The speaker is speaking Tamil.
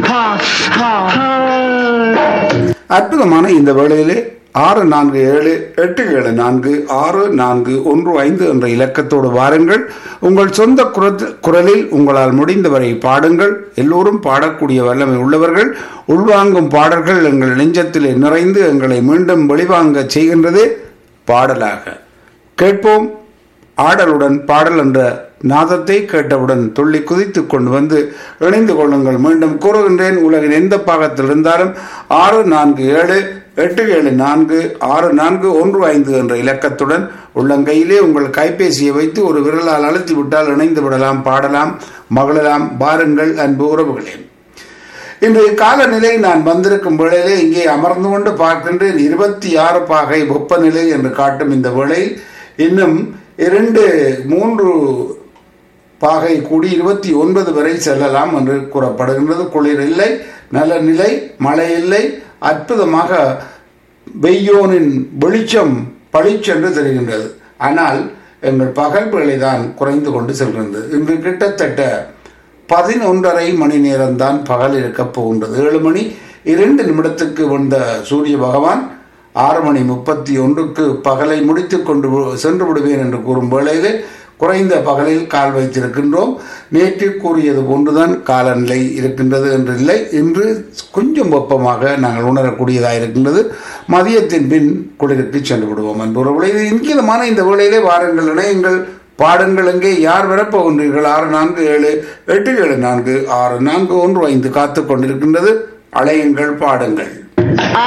அற்புதமான இந்த வேளையிலே ஆறு நான்கு ஏழு எட்டு ஏழு நான்கு ஆறு நான்கு ஒன்று ஐந்து என்ற இலக்கத்தோடு வாருங்கள் உங்கள் சொந்த குரத்- குரலில் உங்களால் முடிந்தவரை பாடுங்கள் எல்லோரும் பாடக்கூடிய வல்லமை உள்ளவர்கள் உள்வாங்கும் பாடல்கள் எங்கள் நெஞ்சத்திலே நிறைந்து எங்களை மீண்டும் வெளிவாங்க செய்கின்றது பாடலாக கேட்போம் ஆடலுடன் பாடல் என்ற நாதத்தை கேட்டவுடன் துள்ளி குதித்து கொண்டு வந்து இணைந்து கொள்ளுங்கள் மீண்டும் கூறுகின்றேன் உலகின் எந்த பாகத்தில் இருந்தாலும் ஆறு நான்கு ஏழு எட்டு ஏழு நான்கு ஆறு நான்கு ஒன்று ஐந்து என்ற இலக்கத்துடன் உள்ளங்கையிலே உங்கள் கைபேசியை வைத்து ஒரு விரலால் அழுத்தி விட்டால் இணைந்து விடலாம் பாடலாம் மகிழலாம் பாருங்கள் அன்பு உறவுகளே இன்றைய காலநிலை நான் வந்திருக்கும் வேளையிலே இங்கே அமர்ந்து கொண்டு பார்க்கின்றேன் இருபத்தி ஆறு பாகை வெப்பநிலை என்று காட்டும் இந்த வேளையில் இன்னும் இரண்டு மூன்று பாகை கூடி இருபத்தி ஒன்பது வரை செல்லலாம் என்று கூறப்படுகின்றது குளிர் இல்லை நல்ல நிலை மழை இல்லை அற்புதமாக வெய்யோனின் வெளிச்சம் பளிச்சென்று தெரிகின்றது ஆனால் எங்கள் பகல் வேளை தான் குறைந்து கொண்டு செல்கின்றது இன்று கிட்டத்தட்ட பதினொன்றரை மணி நேரம்தான் பகல் இருக்கப் போகின்றது ஏழு மணி இரண்டு நிமிடத்துக்கு வந்த சூரிய பகவான் ஆறு மணி முப்பத்தி ஒன்றுக்கு பகலை முடித்துக் கொண்டு வி- சென்று விடுவேன் என்று கூறும் வேளையிலே குறைந்த பகலில் கால் வைத்திருக்கின்றோம் நேற்று கூறியது போன்றுதான் காலநிலை இருக்கின்றது என்று இல்லை இன்று கொஞ்சம் வெப்பமாக நாங்கள் உணரக்கூடியதாக இருக்கின்றது மதியத்தின் பின் குளிருக்கு சென்று விடுவோம் என்பவர்களை இது இங்கிதமான இந்த வேளையிலே வாருங்கள் இணையுங்கள் பாடுங்கள் எங்கே யார் வரப்போகின்றீர்கள் ஆறு நான்கு ஏழு எட்டு ஏழு நான்கு ஆறு நான்கு ஒன்று ஐந்து காத்து கொண்டிருக்கின்றது அலையுங்கள் பாடுங்கள்